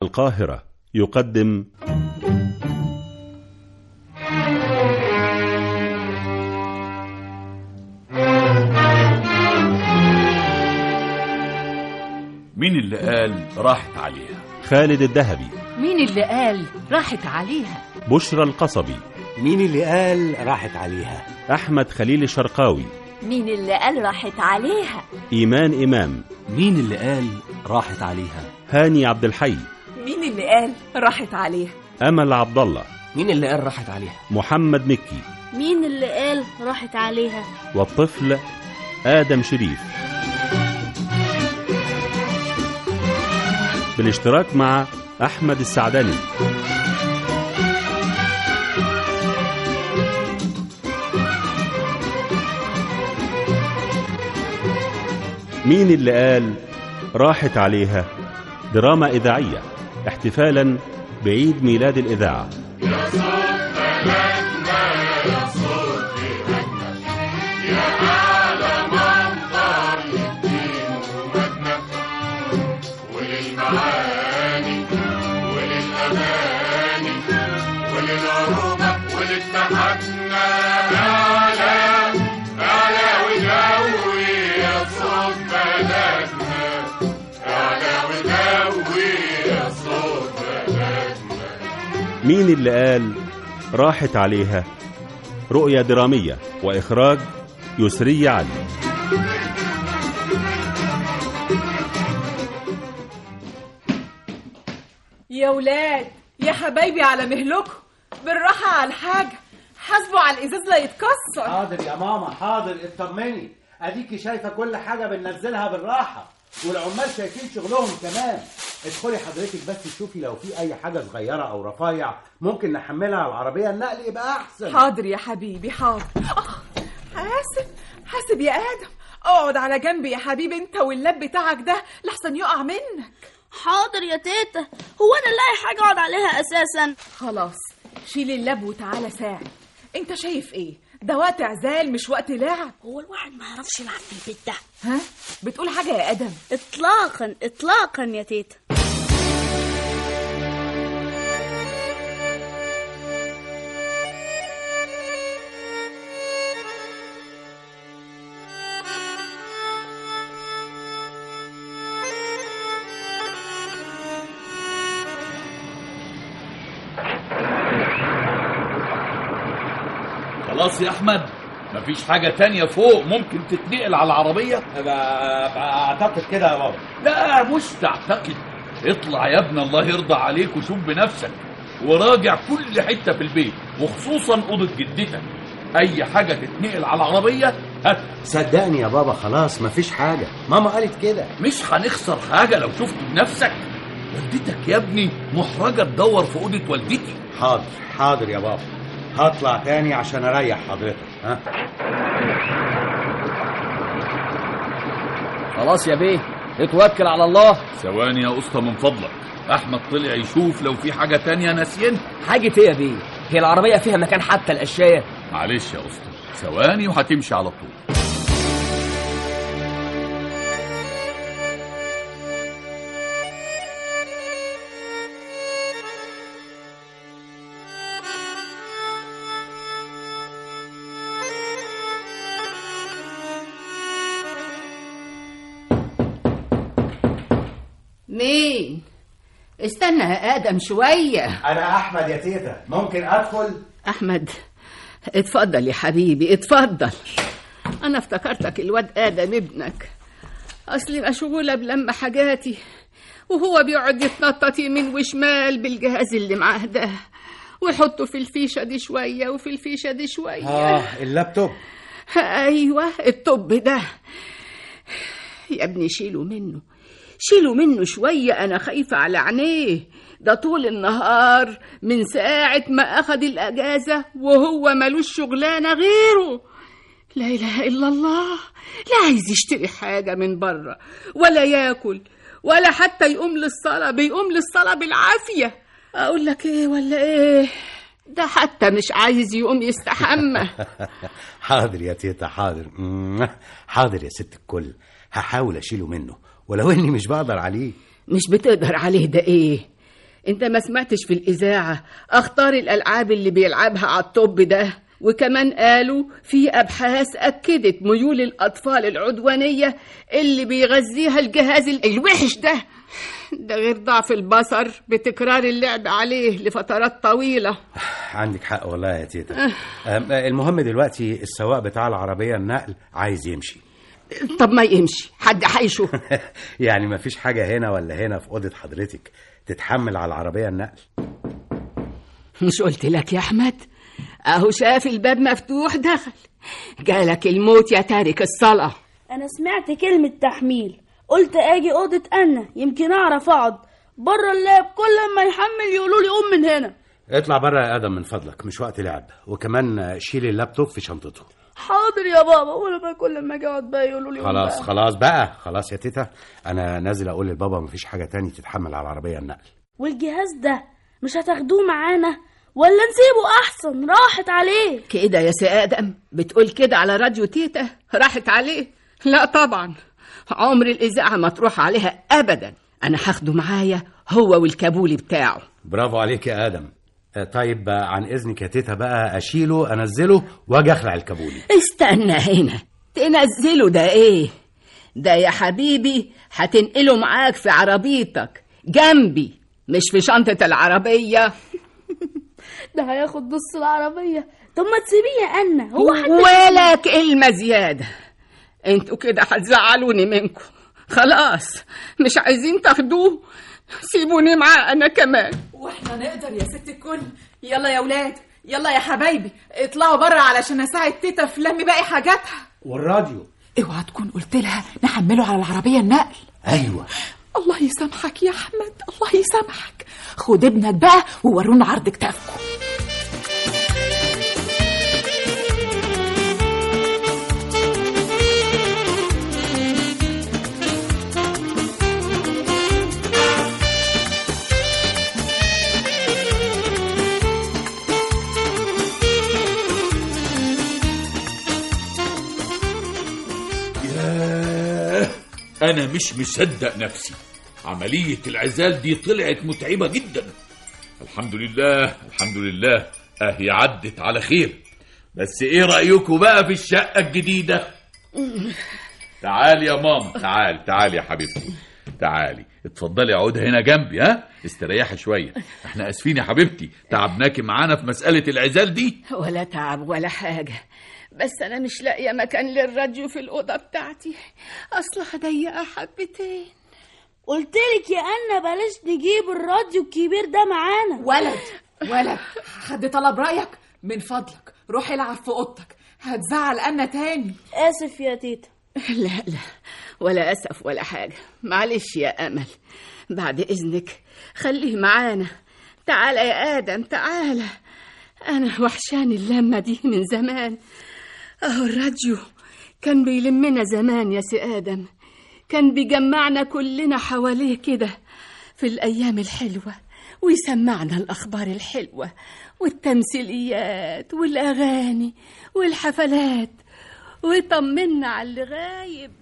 القاهرة يقدم مين اللي قال راحت عليها خالد الذهبي مين اللي قال راحت عليها بشرى القصبي مين اللي قال راحت عليها أحمد خليل الشرقاوي مين اللي قال راحت عليها إيمان إمام مين اللي قال راحت عليها هاني عبد الحي مين اللي قال راحت عليها أمل عبد الله مين اللي قال راحت عليها محمد مكي مين اللي قال راحت عليها والطفل آدم شريف بالاشتراك مع أحمد السعدني مين اللي قال راحت عليها دراما إذاعية احتفالا بعيد ميلاد الإذاعة مين اللي قال راحت عليها رؤية درامية وإخراج يسري علي يا ولاد يا حبايبي على مهلكم بالراحة على الحاجة حاسبوا على الإزاز لا يتكسر حاضر يا ماما حاضر اطمني اديكي شايفه كل حاجه بننزلها بالراحه والعمال شايفين شغلهم كمان ادخلي حضرتك بس شوفي لو في اي حاجه صغيره او رفايع ممكن نحملها على العربيه النقل يبقى احسن حاضر يا حبيبي حاضر آه، حاسب حاسب يا آدم اقعد على جنبي يا حبيبي انت واللاب بتاعك ده لحسن يقع منك حاضر يا تيتا هو انا لاقي حاجه اقعد عليها اساسا خلاص شيل اللاب وتعالى ساعد انت شايف ايه ده وقت عزال مش وقت لعب هو الواحد ما يعرفش يلعب في البيت ده ها بتقول حاجة يا آدم اطلاقا اطلاقا يا تيتا خلاص يا احمد مفيش حاجة تانية فوق ممكن تتنقل على العربية اعتقد كده يا بابا لا مش تعتقد اطلع يا ابن الله يرضى عليك وشوف بنفسك وراجع كل حتة في البيت وخصوصا أوضة جدتك أي حاجة تتنقل على العربية هات صدقني يا بابا خلاص مفيش حاجه ماما قالت كده مش هنخسر حاجة لو شفت بنفسك والدتك يا ابني محرجة تدور في أوضة والدتي حاضر حاضر يا بابا هطلع تاني عشان اريح حضرتك ها خلاص يا بيه اتوكل على الله ثواني يا اسطى من فضلك احمد طلع يشوف لو في حاجه تانية ناسيينها حاجة ايه يا بيه هي العربية فيها مكان حتى القشاية معلش يا اسطى ثواني وهتمشي على طول مين استنى يا آدم شوية انا احمد يا تيتا ممكن ادخل أحمد اتفضل يا حبيبي اتفضل أنا افتكرتك الواد آدم ابنك أصلي مشغولة بلم حاجاتي وهو بيقعد يتنطط يمين وشمال بالجهاز اللي معاه ده ويحطه في الفيشة دي شوية وفي الفيشة دي شوية اه اللابتوب ايوه الطب ده يا ابني شيلوا منه شيلوا منه شوية أنا خايفة على عينيه ده طول النهار من ساعة ما أخد الأجازة وهو ملوش شغلانة غيره لا إله إلا الله لا عايز يشتري حاجة من بره ولا ياكل ولا حتى يقوم للصلاة بيقوم للصلاة بالعافية أقول لك إيه ولا إيه ده حتى مش عايز يقوم يستحمى حاضر يا تيتا حاضر مم. حاضر يا ست الكل هحاول اشيله منه ولو اني مش بقدر عليه مش بتقدر عليه ده ايه انت ما سمعتش في الإذاعة أخطار الألعاب اللي بيلعبها على الطب ده وكمان قالوا في أبحاث أكدت ميول الأطفال العدوانية اللي بيغذيها الجهاز ال- الوحش ده ده غير ضعف البصر بتكرار اللعب عليه لفترات طويلة عندك حق والله يا تيتا أم، المهم دلوقتي السواق بتاع العربية النقل عايز يمشي طب ما يمشي حد هيشوف يعني ما فيش حاجة هنا ولا هنا في أوضة حضرتك تتحمل على العربية النقل مش قلت لك يا أحمد أهو شاف الباب مفتوح دخل جالك الموت يا تارك الصلاة انا سمعت كلمة تحميل قلت اجي اوضة انا يمكن اعرف اقعد بره اللاب كل ما يحمل يقولوا لي قوم من هنا اطلع بره يا آدم من فضلك مش وقت لعب وكمان شيل اللابتوب في شنطته حاضر يا بابا وانا بقى كل ما اجي اقعد بقى يقولوا لي قوم خلاص بقى. خلاص بقى خلاص يا تيتا أنا نازل أقول للبابا مفيش حاجة تاني تتحمل على العربية النقل والجهاز ده مش هتاخدوه معانا ولا نسيبه احسن راحت عليه كده يا سي آدم بتقول كده على راديو تيتا راحت عليه لا طبعا عمر الإذاعة ما تروح عليها أبدا أنا هاخده معايا هو والكابولي بتاعه برافو عليك يا آدم آه، طيب آه، عن إذنك يا تيتا بقى أشيله أنزله وأجي أخلع الكابولي استنى هنا تنزله ده ايه ده يا حبيبي هتنقله معاك في عربيتك جنبي مش في شنطة العربية ده هياخد نص العربية طب ما تسيبيه يا أنا هو حد ولا كلمة زيادة انتوا كده هتزعلوني منكم خلاص مش عايزين تاخدوه سيبوني معاه انا كمان واحنا نقدر يا ست الكل يلا يا ولاد يلا يا حبايبي اطلعوا بره علشان اساعد تيتا في لم باقي حاجاتها والراديو اوعى تكون قلت لها نحمله على العربية النقل أيوة الله يسامحك يا احمد الله يسامحك خد ابنك بقى وورونا عرض كتافكم ياه انا مش مصدق نفسي عملية العزال دي طلعت متعبة جدا الحمد لله الحمد لله اهي عدت على خير بس ايه رأيكم بقى في الشقة الجديدة تعالي يا ماما تعال تعالي يا حبيبتي تعالي اتفضلي اقعدي هنا جنبي ها استريحي شوية احنا اسفين يا حبيبتي تعبناكي معانا في مسألة العزال دي ولا تعب ولا حاجة بس أنا مش لاقية مكان للراديو في الأوضة بتاعتي أصلها ضيقة حبتين قلت لك يا أنا بلاش نجيب الراديو الكبير ده معانا ولد ولد حد طلب رأيك من فضلك روح العب في اوضتك هتزعل أنا تاني آسف يا تيتا لا لا ولا أسف ولا حاجة معلش يا أمل بعد إذنك خليه معانا تعالى يا آدم تعالى أنا وحشاني اللمة دي من زمان أهو الراديو كان بيلمنا زمان يا سي آدم كان بيجمعنا كلنا حواليه كده في الأيام الحلوة ويسمعنا الأخبار الحلوة والتمثيليات والأغاني والحفلات ويطمنا على اللي غايب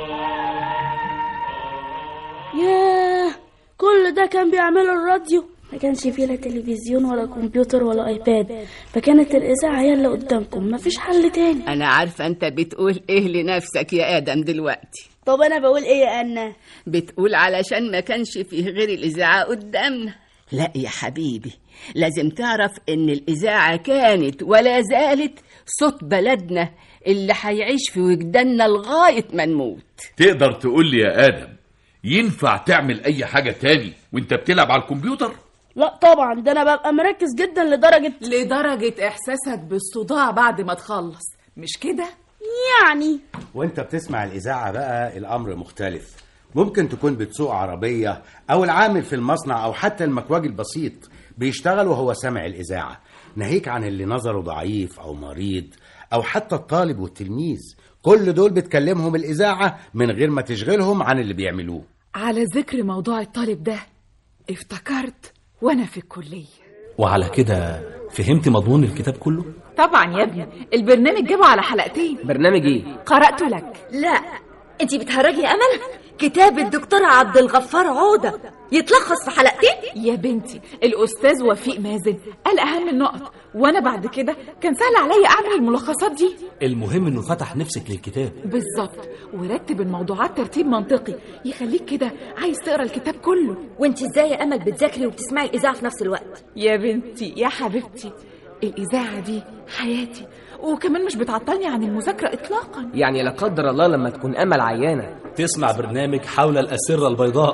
ياه كل ده كان بيعمله الراديو ما كانش فيه لا تلفزيون ولا كمبيوتر ولا ايباد فكانت الاذاعه هي اللي قدامكم مفيش حل تاني انا عارفه انت بتقول ايه لنفسك يا ادم دلوقتي طب انا بقول ايه يا انا بتقول علشان ما كانش فيه غير الإذاعة قدامنا لا يا حبيبي لازم تعرف إن الإذاعة كانت ولا زالت صوت بلدنا اللي هيعيش في وجداننا لغاية ما نموت تقدر تقول لي يا ادم ينفع تعمل اي حاجه تاني وانت بتلعب على الكمبيوتر لا طبعا ده انا ببقى مركز جدا لدرجه لدرجة إحساسك بالصداع بعد ما تخلص مش كده؟ يعني وانت بتسمع الإذاعة بقى الأمر مختلف ممكن تكون بتسوق عربية أو العامل في المصنع أو حتى المكواج البسيط بيشتغل وهو سامع الإذاعة ناهيك عن اللي نظره ضعيف أو مريض أو حتى الطالب والتلميذ كل دول بتكلمهم الإذاعة من غير ما تشغلهم عن اللي بيعملوه على ذكر موضوع الطالب ده افتكرت وأنا في الكلية وعلى كده فهمت مضمون الكتاب كله طبعا يا ابني البرنامج جابه على حلقتين برنامج ايه قرأته لك لا انتي بتهرجي يا امل كتاب الدكتور عبد الغفار عوده يتلخص في حلقتين يا بنتي الأستاذ وفيق مازن قال أهم النقط وأنا بعد كده كان سهل عليا أعمل الملخصات دي المهم انه فتح نفسك للكتاب بالظبط ورتب الموضوعات ترتيب منطقي يخليك كده عايز تقرا الكتاب كله وانتي ازاي يا امل بتذاكري وبتسمعي الاذاعه في نفس الوقت يا بنتي يا حبيبتي الإذاعة دي حياتي وكمان مش بتعطلني عن المذاكرة إطلاقا يعني لا قدر الله لما تكون امل عيانه تسمع برنامج حول الأسرة البيضاء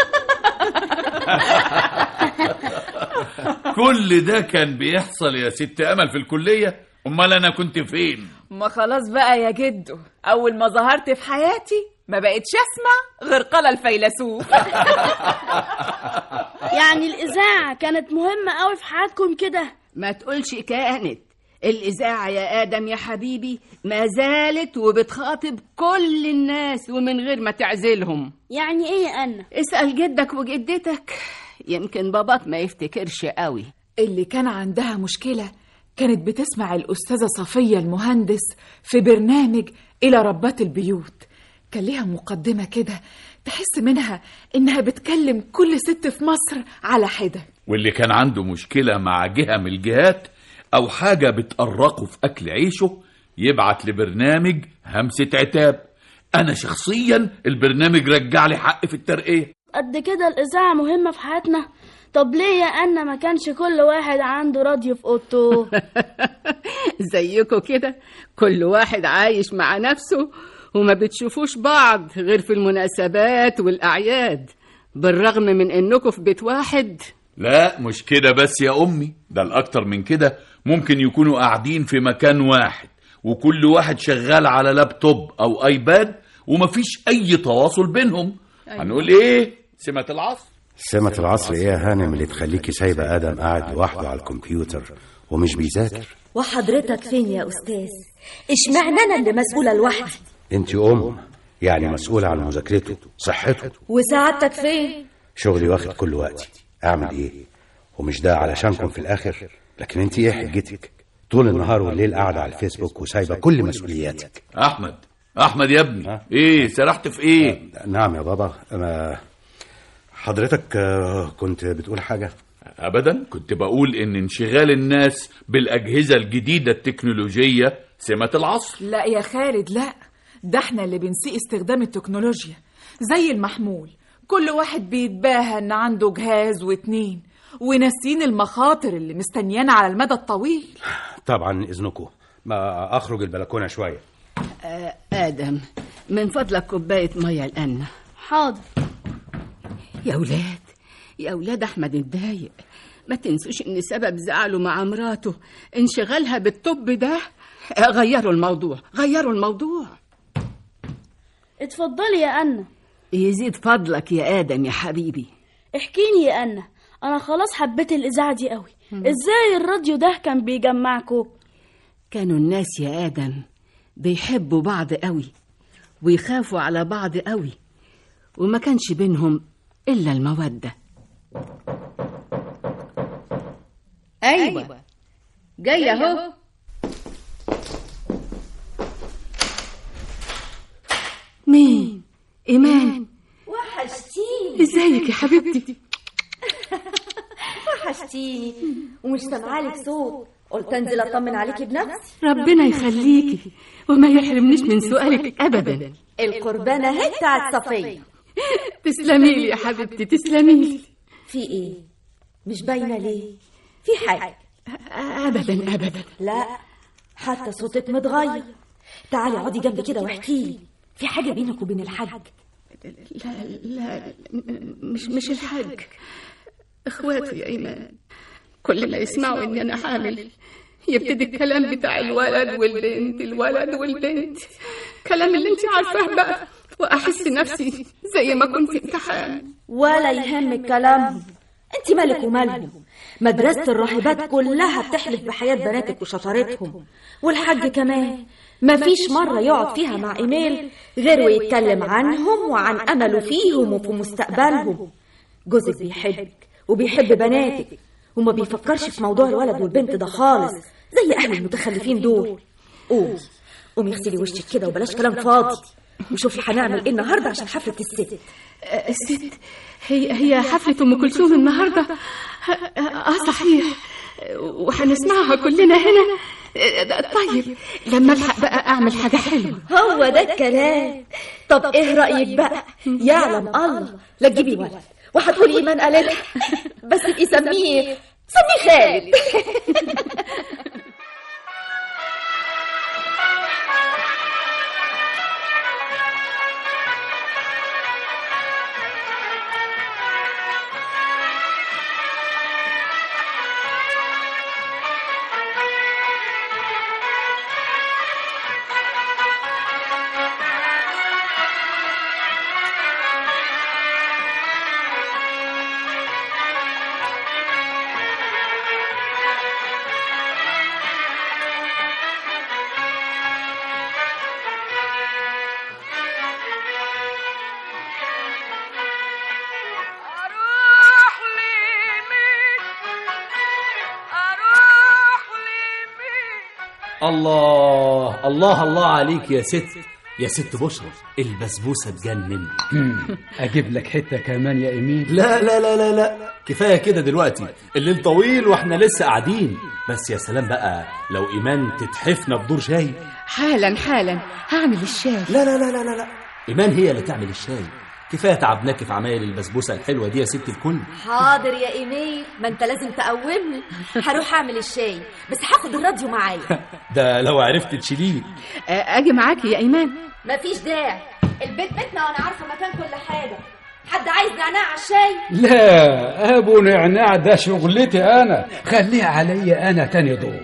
كل ده كان بيحصل يا ست امل في الكليه امال انا كنت فين ما خلاص بقى يا جدو أول ما ظهرت في حياتي ما بقتش أسمع غير قال الفيلسوف يعني الاذاعه كانت مهمه قوي في حياتكم كده ما تقولش كانت الإذاعة يا آدم يا حبيبي ما زالت وبتخاطب كل الناس ومن غير ما تعزلهم يعني ايه يا انا اسأل جدك وجدتك يمكن باباك ما يفتكرش قوي اللي كان عندها مشكلة كانت بتسمع الأستاذة صفية المهندس في برنامج إلى ربات البيوت كان ليها مقدمة كده تحس منها إنها بتكلم كل ست في مصر على حدة واللي كان عنده مشكله مع جهه من الجهات او حاجه بتقرقه في اكل عيشه يبعت لبرنامج همسه عتاب انا شخصيا البرنامج رجع لي حق في الترقيه قد كده الاذاعه مهمه في حياتنا طب ليه يا انا ما كانش كل واحد عنده راديو في اوضته زيكم كده كل واحد عايش مع نفسه وما بتشوفوش بعض غير في المناسبات والأعياد بالرغم من إنكم في بيت واحد لا مش كده بس يا امي ده الاكتر من كده ممكن يكونوا قاعدين في مكان واحد وكل واحد شغال على لابتوب او ايباد ومفيش اي تواصل بينهم هنقول ايه سمة العصر سمة العصر ايه يا هانم اللي تخليكي سايبة آدم قاعد لوحده على الكمبيوتر ومش بيذاكر وحضرتك فين يا استاذ اشمعنى انا اللي مسؤوله لوحدي انت ام يعني مسؤولة عن مذاكرته صحته وسعادتك فين شغلي واخد كل وقتي اعمل ايه ومش ده علشانكم في الاخر لكن انت ايه حجتك طول النهار والليل قاعدة على الفيسبوك وسايبة كل مسؤولياتك احمد احمد يا ابني ايه سرحت في ايه نعم يا بابا أنا حضرتك آه، كنت بتقول حاجة ابدا كنت بقول ان انشغال الناس بالاجهزه الجديده التكنولوجيه سمة العصر لا يا خالد لا ده احنا اللي بنسيء استخدام التكنولوجيا زي المحمول كل واحد بيتباهى ان عنده جهاز واتنين وناسين المخاطر اللي مستنيانا على المدى الطويل طبعا اذنكم ما اخرج البلكونة شوية آه آدم من فضلك كوباية مية لأنا حاضر يا ولاد يا ولاد أحمد اتضايق ما تنسوش إن سبب زعله مع مراته انشغالها بالطب ده آه، غيروا الموضوع غيروا الموضوع اتفضلي يا انا يزيد فضلك يا آدم يا حبيبي احكيني يا انا انا خلاص حبيت الاذاعه دي قوي ازاي الراديو ده كان بيجمعكم كانوا الناس يا آدم بيحبوا بعض قوي ويخافوا على بعض قوي وما كانش بينهم إلا المودة أيوة جاية أهو مين؟ إيمان وحشتيني ازيك يا حبيبتي سمعالك صوت قلت انزل اطمن عليكي بنفسي ربنا يخليكي وما يحرمنيش من سؤالك ابدا القربانه اهي بتاعت صفيه تسلمي لي يا حبيبتي تسلمي لي في ايه مش باينه ليه في حاجه ابدا ابدا لا حتى صوتك متغير تعالي اقعدي جنبي كده واحكي لي في حاجه بينك وبين الحاج لا لا مش مش الحاج اخواته يا ايمان كل ما يسمعوا اني انا حامل يبتدي الكلام بتاع الولد والبنت الولد والبنت كلام اللي انت عارفاه بقى واحس نفسي زي ما كنت في امتحان ولا يهمك كلامهم انت مالك ومالهم مدرسة الراهبات كلها بتحلف بحياة بناتك وشطارتهم والحاج كمان مفيش مرة يقعد فيها مع إيميل غير ويتكلم عنهم وعن أمله فيهم وفي مستقبلهم جوزك بيحبك وبيحب بناتك وما بيفكرش في موضوع الولد والبنت ده خالص زي أهل المتخلفين دول قومي قومي اغسلي وشك كده وبلاش كلام فاضي وشوفي هنعمل ايه النهارده عشان حفلة الست الست هي هي حفلة أم كلثوم النهاردة آه صحيح وهنسمعها كلنا هنا طيب لما الحق بقى اعمل حاجه حلوه هو ده الكلام طب ايه رايك بقى يعلم الله لا تجيبي ولد وهتقولي ايمان قالتها بس تبقي سميه سميه خالد الله الله الله عليك يا ست يا ست بشرى البسبوسه تجنن اجيب لك حته كمان يا ايمين لا لا لا لا لا كفايه كده دلوقتي الليل طويل واحنا لسه قاعدين بس يا سلام بقى لو ايمان تتحفنا بدور شاي حالا حالا هعمل الشاي لا لا لا لا لا, لا. ايمان هي اللي تعمل الشاي كفايه تعبناك في عمايل البسبوسه الحلوه دي يا ست الكل حاضر يا ايميل ما انت لازم تقومني هروح اعمل الشاي بس هاخد الراديو معايا ده لو عرفت تشيليه اجي معاكي يا ايمان مفيش داعي البيت بيتنا وانا عارفه مكان كل حاجه حد عايز نعناع على الشاي لا ابو نعناع ده شغلتي انا خليها عليا انا تاني دور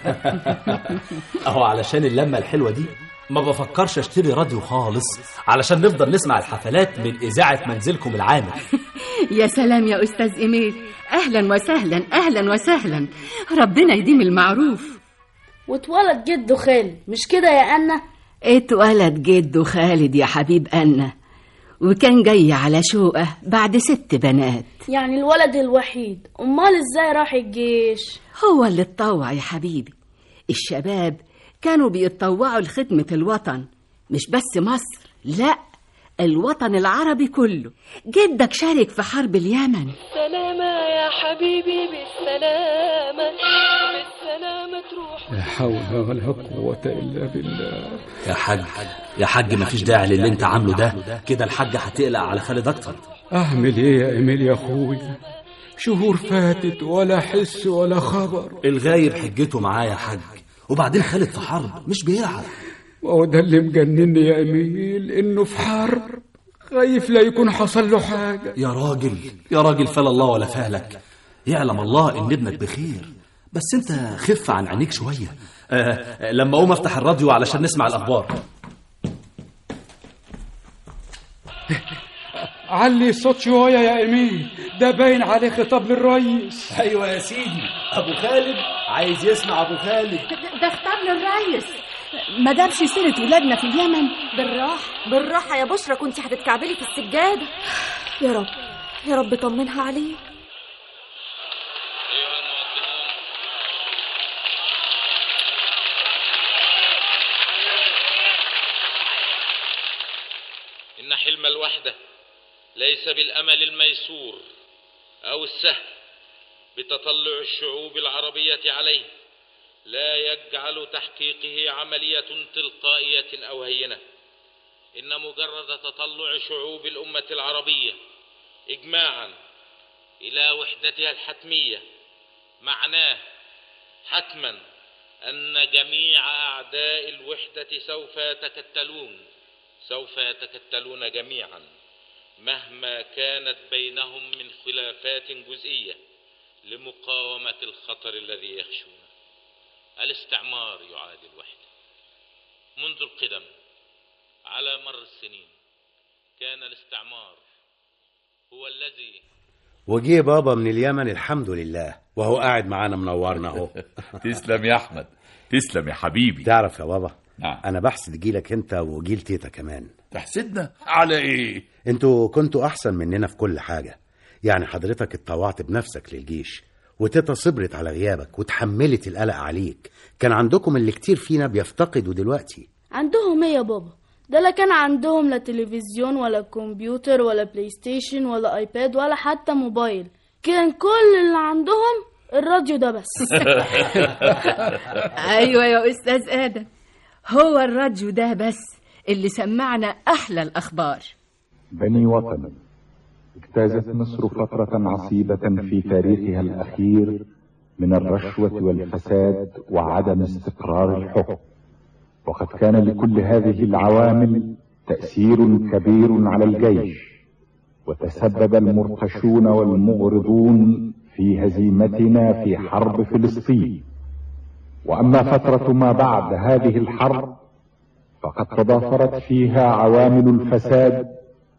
اهو علشان اللمه الحلوه دي ما بفكرش اشتري راديو خالص علشان نفضل نسمع الحفلات من اذاعه منزلكم العامر يا سلام يا استاذ ايميل اهلا وسهلا اهلا وسهلا ربنا يديم المعروف واتولد جده خالد مش كده يا أنا اتولد جده خالد يا حبيب أنا وكان جاي على شوقه بعد ست بنات يعني الولد الوحيد أمال إزاي راح الجيش هو اللي اتطوع يا حبيبي الشباب كانوا بيتطوعوا لخدمة الوطن مش بس مصر لا الوطن العربي كله جدك شارك في حرب اليمن سلامة يا حبيبي بالسلامة بالسلامة تروح لا حول ولا قوة إلا بالله يا حاج يا حاج مفيش داعي للي انت عامله ده كده الحاجه هتقلق على خالد اكتر أعمل إيه يا إيميل يا أخويا شهور فاتت ولا حس ولا خبر الغايب حجته معاه يا حاج وبعدين خالد في حرب مش بيلعب وهو ده اللي مجنني يا إيميل إنه في حرب خايف لا يكون حصل له حاجة يا راجل يا راجل فلا الله ولا فالك يعلم الله ان ابنك بخير بس انت خف عن عينيك شويه آه لما اقوم افتح الراديو علشان نسمع الاخبار علي الصوت شوية يا إيميل ده باين عليه خطاب للرئيس ايوه يا سيدي ابو خالد عايز يسمع ابو خالد ده خطاب للريس ما جابش سيرة ولادنا في اليمن بالراحه بالراحه يا بشرى كنت هتتكعبلي في السجاده يا رب يا رب طمنها عليه إن حلم الوحدة ليس بالأمل الميسور أو السهل بتطلع الشعوب العربية عليه لا يجعل تحقيقه عملية تلقائية أو هينة إن مجرد تطلع شعوب الأمة العربية إجماعا إلى وحدتها الحتمية معناه حتما أن جميع أعداء الوحدة سوف يتكتلون سوف يتكتلون جميعا مهما كانت بينهم من خلافات جزئية لمقاومة الخطر الذي يخشونه الاستعمار يعادي الوحدة منذ القدم على مر السنين كان الاستعمار هو الذي وجيه بابا من اليمن الحمد لله وهو قاعد معانا منورنا اهو تسلم يا احمد تسلم يا حبيبي تعرف يا بابا نعم انا بحسد جيلك انت وجيل تيتا كمان تحسدنا على ايه انتوا كنتوا احسن مننا في كل حاجه يعني حضرتك اتطوعت بنفسك للجيش وتيتا صبرت على غيابك وتحملت القلق عليك كان عندكم اللي كتير فينا بيفتقدوا دلوقتي عندهم ايه يا بابا ده لا كان عندهم لا تلفزيون ولا كمبيوتر ولا بلاي ستيشن ولا ايباد ولا حتى موبايل كان كل اللي عندهم الراديو ده بس ايوه يا استاذ ادم هو الراديو ده بس اللي سمعنا احلى الاخبار بني وطن اجتازت مصر فترة عصيبة في تاريخها الأخير من الرشوة والفساد وعدم استقرار الحكم وقد كان لكل هذه العوامل تأثير كبير على الجيش وتسبب المرتشون والمغرضون في هزيمتنا في حرب فلسطين وأما فترة ما بعد هذه الحرب فقد تضافرت فيها عوامل الفساد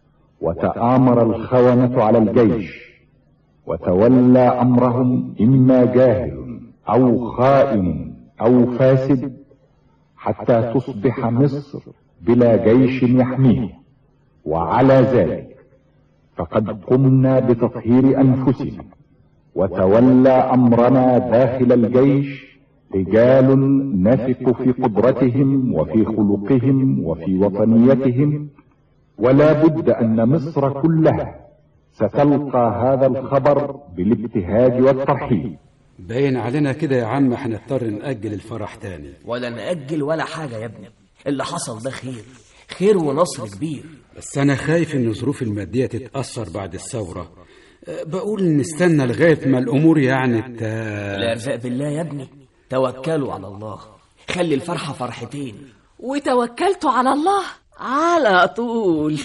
وتآمر الخونة على الجيش وتولى أمرهم إما جاهل أو خائن أو فاسد حتى تصبح مصر بلا جيش يحميه وعلى ذلك فقد قمنا بتطهير أنفسنا وتولى أمرنا داخل الجيش رجال نثق في قدرتهم وفي خلقهم وفي وطنيتهم ولا بد أن مصر كلها ستلقى هذا الخبر بالابتهاج والترحيب باين علينا كده يا عم هنضطر نأجل الفرح تاني ولا نأجل ولا حاجة يا ابني اللي حصل ده خير خير ونصر كبير بس أنا خايف إن الظروف المادية تتأثر بعد الثورة أه، بقول نستنى لغاية ما الأمور يعني ت... الأرزاق بالله يا ابني توكلوا على الله خلي الفرحة فرحتين وتوكلتوا على الله على طول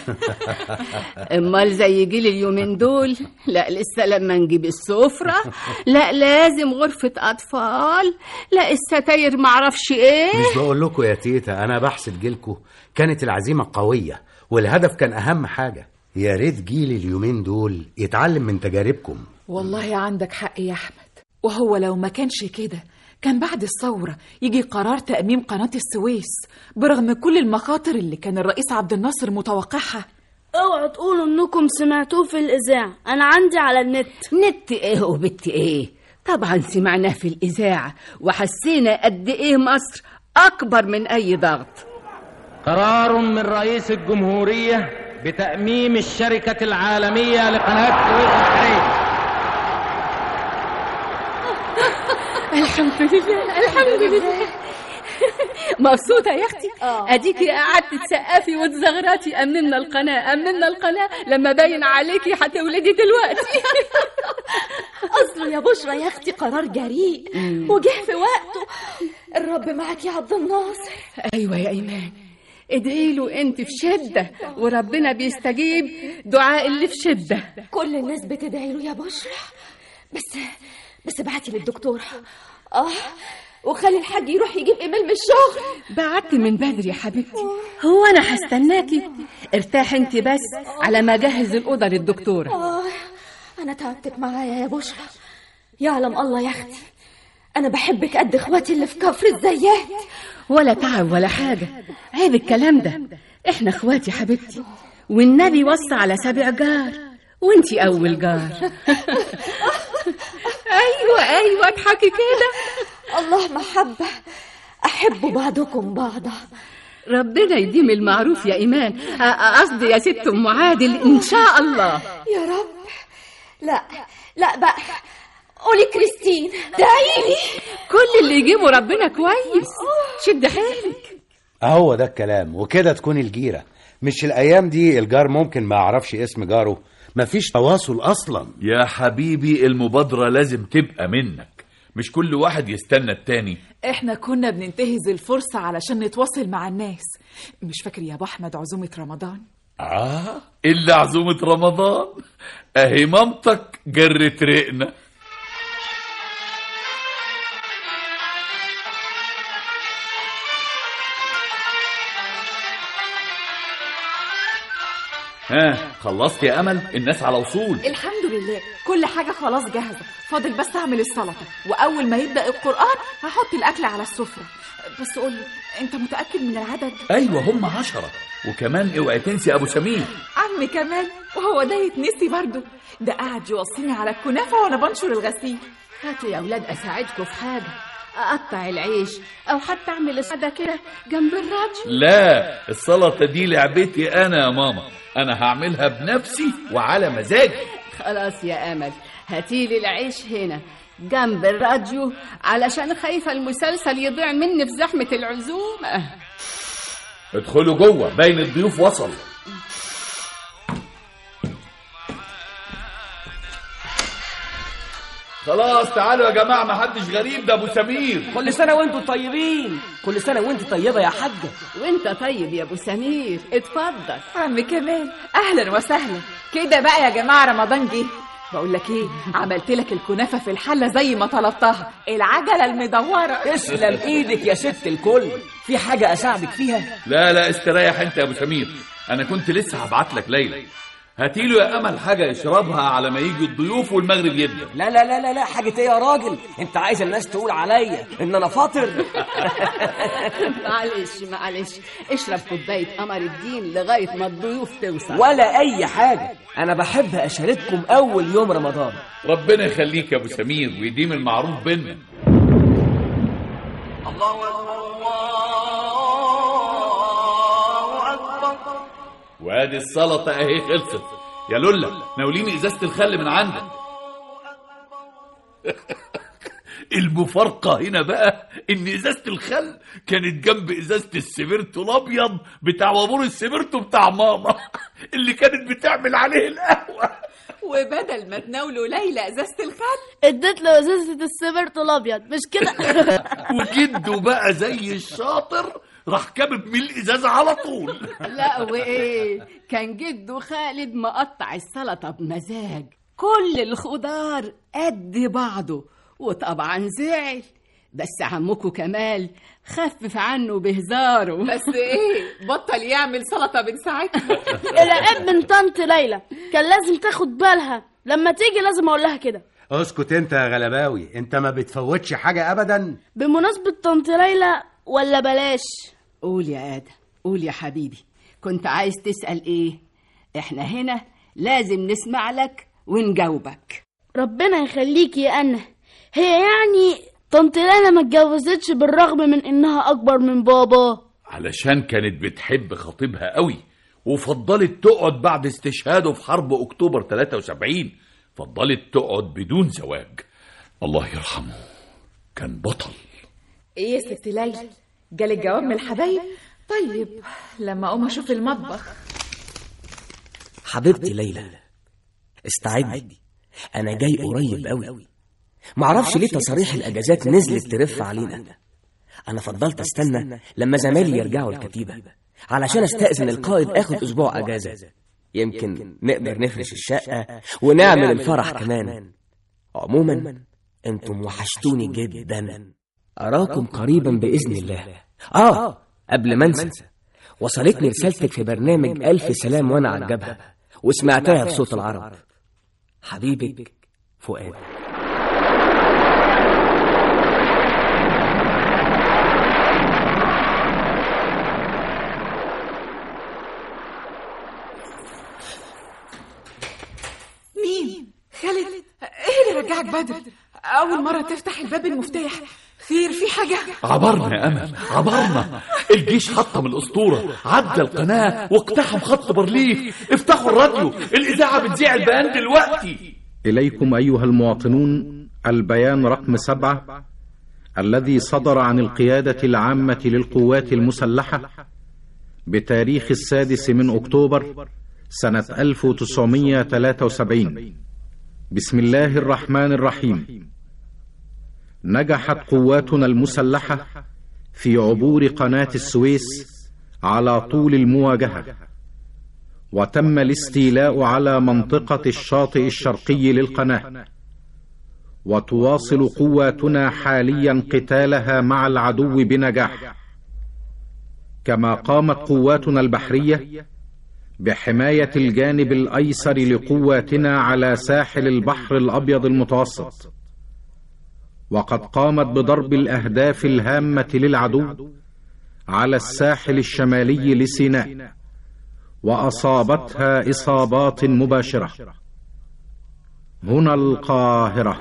امال زي جيل اليومين دول لا لسه لما نجيب السفرة لا لازم غرفة اطفال لا الستاير معرفش ايه مش بقول لكم يا تيتا انا بحسد جيلكم كانت العزيمه قويه والهدف كان اهم حاجه يا ريت جيل اليومين دول يتعلم من تجاربكم والله عندك حق يا أحمد وهو لو ما كانش كده كان بعد الثورة يجي قرار تأميم قناة السويس برغم كل المخاطر اللي كان الرئيس عبد الناصر متوقعها اوعوا تقولوا انكم سمعتوه في الاذاعه انا عندي على النت نت ايه وبت ايه طبعا سمعناه في الاذاعه وحسينا قد ايه مصر اكبر من اي ضغط قرار من رئيس الجمهورية بتأميم الشركة العالمية لقناة السويس البحرية الحمد لله الحمد لله مبسوطة يا أختي أديكي قعدت تسقفي وتزغراتي أمننا القناة أمننا القناة لما باين عليكي هتولدي دلوقتي أصله يا بشرى يا أختي قرار جريء وجه في وقته الرب معك يا عبد الناصر أيوة يا إيمان ادعي له انت في شدة وربنا بيستجيب دعاء اللي في شدة كل الناس بتدعي له يا بشرى بس بس بعتي للدكتور اه وخلي الحاج يروح يجيب ايميل من الشغل بعت من بدري يا حبيبتي هو انا هستناكي ارتاح انت بس على ما اجهز الاوضه للدكتوره اه انا تعبتك معايا يا بشرى يعلم الله يا اختي انا بحبك قد اخواتي اللي في كفر الزيات ولا تعب ولا حاجه عيب الكلام ده احنا اخواتي يا حبيبتي والنبي وصى على سبع جار وانتي اول جار ايوه ايوه اضحكي كده الله محبه احب بعضكم بعضا ربنا يديم المعروف يا ايمان أ- قصدي يا ست ام عادل ان شاء الله يا رب لا لا بقى قولي كريستين دعيلي كل اللي يجيبه ربنا كويس شد حيلك اهو ده الكلام وكده تكون الجيرة مش الايام دي الجار ممكن ما يعرفش اسم جاره مفيش تواصل اصلا يا حبيبي المبادرة لازم تبقى منك مش كل واحد يستنى التاني احنا كنا بننتهز الفرصة علشان نتواصل مع الناس مش فاكر يا ابو احمد عزومة رمضان آه إلا عزومة رمضان أهي مامتك جرت رقنا ها خلصت يا أمل الناس على وصول الحمد لله كل حاجة خلاص جاهزة فاضل بس اعمل السلطة واول ما يبدأ القرآن هحط الاكل على السفرة بس قولي انت متأكد من العدد أيوة هم عشرة وكمان اوعي تنسي أبو سمير عم كمال وهو ده يتنسي برضه ده قاعد يوصيني على الكنافة وانا بنشر الغسيل هاتوا يا اولاد اساعدكم في حاجه اقطع العيش او حتى اعمل الساده كده جنب الراديو لا السلطة دي لعبتي أنا يا ماما أنا هعملها بنفسي وعلى مزاجي خلاص يا امل هاتيلي العيش هنا جنب الراديو علشان خايفه المسلسل يضيع مني في زحمه العزومه ادخلوا جوه باين الضيوف وصل خلاص تعالوا يا جماعة ما حدش غريب ده أبو سمير كل سنة وانتم طيبين كل سنة وانت طيبة يا حاجة وانت طيب يا ابو سمير اتفضل عم كمال اهلا وسهلا كده بقى يا جماعة رمضان جه بقول لك ايه عملت لك الكنافة في الحلة زي ما طلبتها العجلة المدورة تسلم ايدك يا ست الكل في حاجة اساعدك فيها لا لا استريح انت يا ابو سمير انا كنت لسه هبعت لك ليلى هاتيله يا امل حاجه يشربها على ما يجي الضيوف والمغرب يبدا لا لا لا لا لا حاجة ايه يا راجل انت عايز الناس تقول عليا ان انا فاطر معلش معلش اشرب كوبايه قمر الدين لغايه ما الضيوف توصل ولا اي حاجة انا بحب اشارككم اول يوم رمضان ربنا يخليك يا ابو سمير ويديم المعروف بينا وادي السلطه اهي خلصت يا لولا ناوليني ازازه الخل من عندك المفارقة هنا بقى إن إزازة الخل كانت جنب إزازة السبرتو الأبيض بتاع وابور السبرتو بتاع ماما اللي كانت بتعمل عليه القهوة وبدل ما تناولوا ليلى ازازة الخل اديت له ازازه السبرتو الابيض مش كده وجده بقى زي الشاطر راح كابب من الإزازة على طول لا وايه كان جده خالد مقطع السلطه بمزاج كل الخضار قد بعضه وطبعا زعل بس عمكو كمال خفف عنه بهزاره بس ايه بطل يعمل سلطة من ساعتها العيب من طنط ليلى كان لازم تاخد بالها لما تيجي لازم اقول لها كده اسكت انت يا غلباوي انت ما بتفوتش حاجة ابدا بمناسبه طنط ليلى ولا بلاش قول يا ادم قول يا حبيبي كنت عايز تسال ايه احنا هنا لازم نسمع لك ونجاوبك ربنا يخليكي يا أنا هي يعني طنط ليلى ما اتجوزتش بالرغم من انها اكبر من بابا علشان كانت بتحب خطيبها قوي وفضلت تقعد بعد استشهاده في حرب أكتوبر 73 فضلت تقعد بدون زواج الله يرحمه كان بطل ايه يا ست ليلى جالك جواب من الحبايب طيب لما اقوم اشوف المطبخ حبيبتي ليلى استعدي انا جاي قريب قوي معرفش ليه تصاريح الاجازات نزلت ترف علينا انا فضلت استنى لما زمايلي يرجعوا الكتيبه علشان استاذن القائد اخد اسبوع اجازه يمكن نقدر نفرش الشقه ونعمل الفرح كمان عموما انتم وحشتوني جدا اراكم قريبا باذن الله اه قبل ما انسى وصلتني رسالتك في برنامج الف سلام وانا على الجبهه وسمعتها في صوت العرب حبيبك فؤاد مين خالد ايه اللي رجعك بدر اول مره تفتح الباب المفتاح خير في حاجه عبرنا يا أمل عبرنا الجيش حطم الأسطورة عدى القناة واقتحم خط بارليف افتحوا الراديو الإذاعة بتذيع البيان دلوقتي إليكم أيها المواطنون البيان رقم سبعة الذي صدر عن القيادة العامة للقوات المسلحة بتاريخ السادس من أكتوبر سنة 1973 بسم الله الرحمن الرحيم نجحت قواتنا المسلحة في عبور قناة السويس على طول المواجهة وتم الاستيلاء على منطقة الشاطئ الشرقي للقناة وتواصل قواتنا حاليا قتالها مع العدو بنجاح كما قامت قواتنا البحرية بحماية الجانب الأيسر لقواتنا على ساحل البحر الأبيض المتوسط وقد قامت بضرب الأهداف الهامة للعدو على الساحل الشمالي لسيناء وأصابتها إصابات مباشرة هنا القاهرة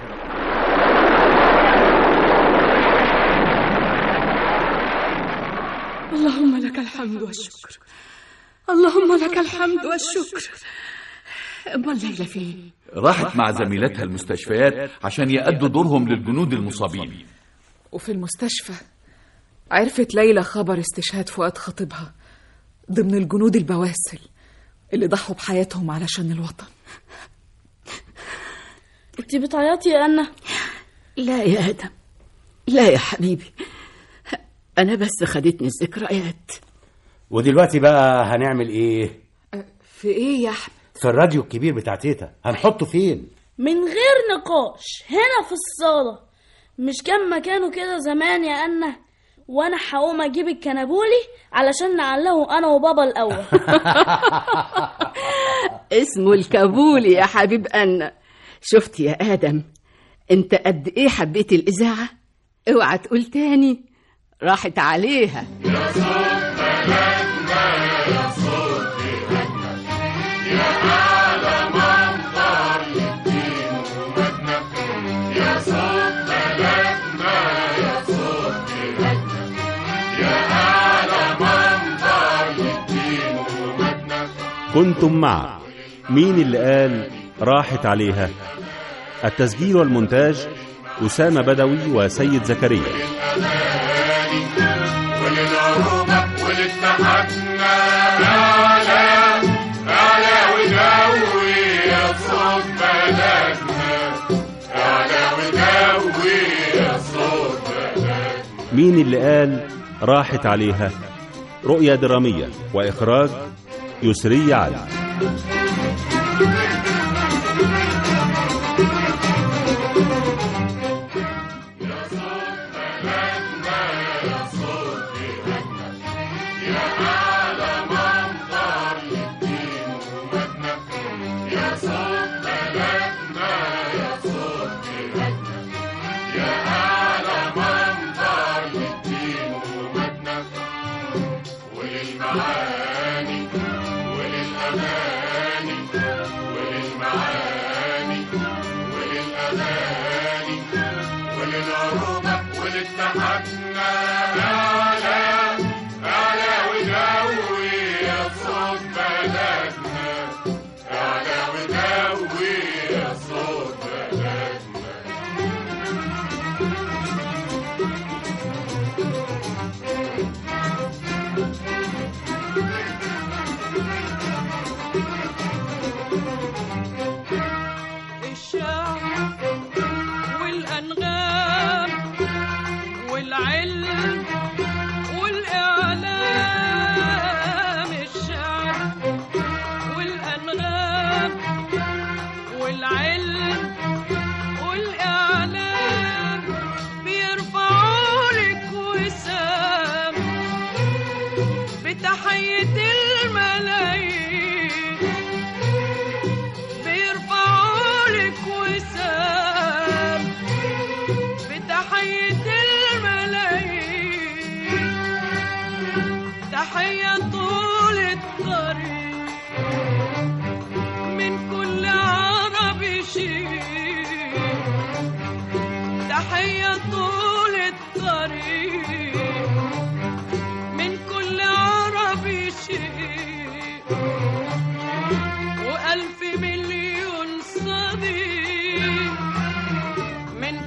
اللهم لك الحمد والشكر اللهم لك الحمد والشكر امال ليلى فين راحت مع زميلتها المستشفيات عشان يأدوا دورهم للجنود المصابين وفي المستشفى عرفت ليلى خبر استشهاد فؤاد خطيبها ضمن الجنود البواسل اللي ضحوا بحياتهم علشان الوطن انتي بتعيطي يا أنا لا يا ادم لا يا حبيبي انا بس خدتني الذكريات ودلوقتي بقى هنعمل ايه في ايه يا احمد في الراديو الكبير بتاع تيتا هنحطه فين من غير نقاش هنا في الصالة مش كان مكانه كده زمان يا أنا وأنا هقوم أجيب الكنبولي علشان نعلقه أنا وبابا الأول اسمه الكابولي يا حبيب أنا شفت يا آدم انت قد ايه حبيت الإذاعة اوعى تقول تاني راحت عليها كنتم مع مين اللي قال راحت عليها التسجيل والمونتاج أسامة بدوي وسيد زكريا وللعروبة ولاتحادنا أعلى أعلى ودوي يا صوت بلدنا أعلى ودوي يا صوت بلدنا مين اللي قال راحت عليها رؤية درامية وإخراج يسري علي وللمعاني وللأماني وللمعاني وللأماني وللعروبة ولاتحادنا أعلى أعلى ودوي يا صوت بلدنا أعلى ودوي يا صوت بلدنا الشعر والأنغام والعلم والإعلام الشعر والأنغام والعلم والإعلام بيرفعوا لك وسام بتحية الملايين بيرفعوا لك وسام بتحية الملايين تحية طول الطريق من كل عربي شيء تحية طول الطريق من كل عربي شيء وألف مليون صديق من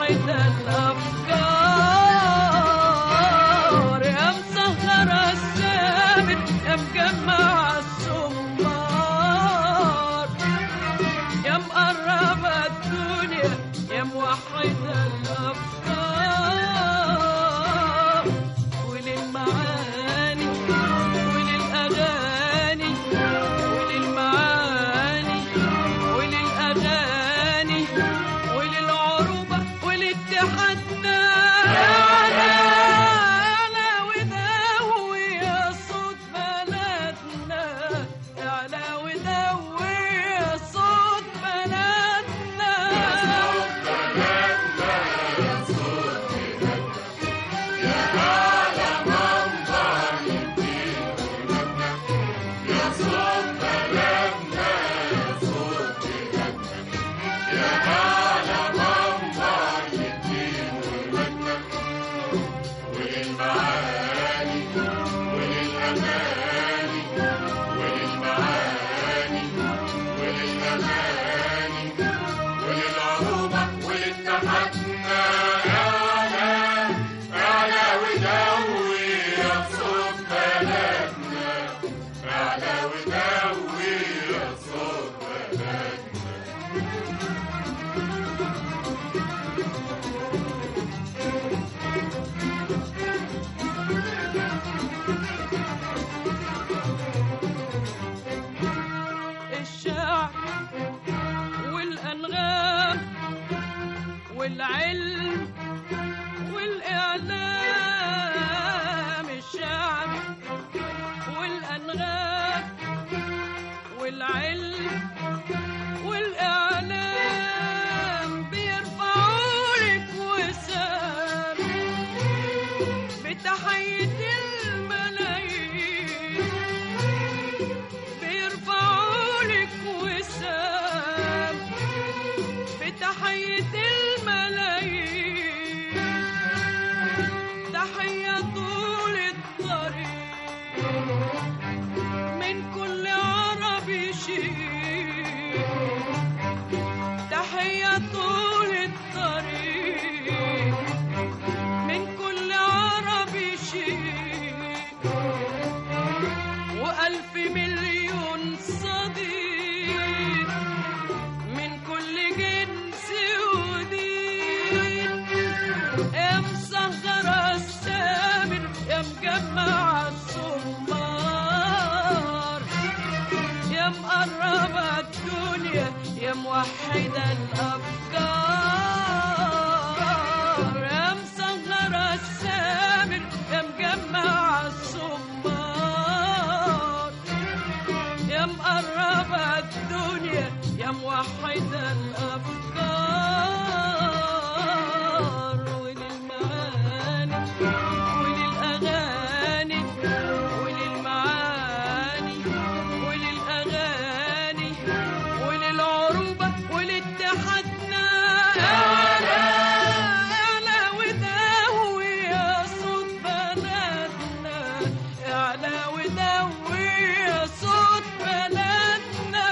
موحد الأفكار يا مسهر السامر يا مجمع السمار يا مقرب الدنيا يا موحد الأفكار وللمعاني وللأغاني وللمعاني وللأغاني وللعروبة ولاتحادنا أنا أنا وداوي يا صوت بلدنا أنا وداوي يا صوت بلدنا الشعر والأنغام والعلم والإعلام الشعر والأنغام والعلم والإعلام بيرفعوا لك وسام بتحية الملايين بيرفعوا لك وسام بتحية الملايين تحية طول الطريق من كل عربي شيء تحية طول الطريق من كل عربي شيء وألف مليون صديق من كل جنس ودين يا مسهر السامر يا مجمع الصمار يا مقرب الدنيا يا موحد الأفكار يا مسهر السامر يا مجمع الصمار يا مقرب الدنيا يا موحد الأفكار وللمعاني وللأغاني وللمعاني وللأغاني وللعروبة ولاتحادنا أنا أنا وداوي يا صوت بلدنا أنا وداوي يا صوت بلدنا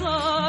صار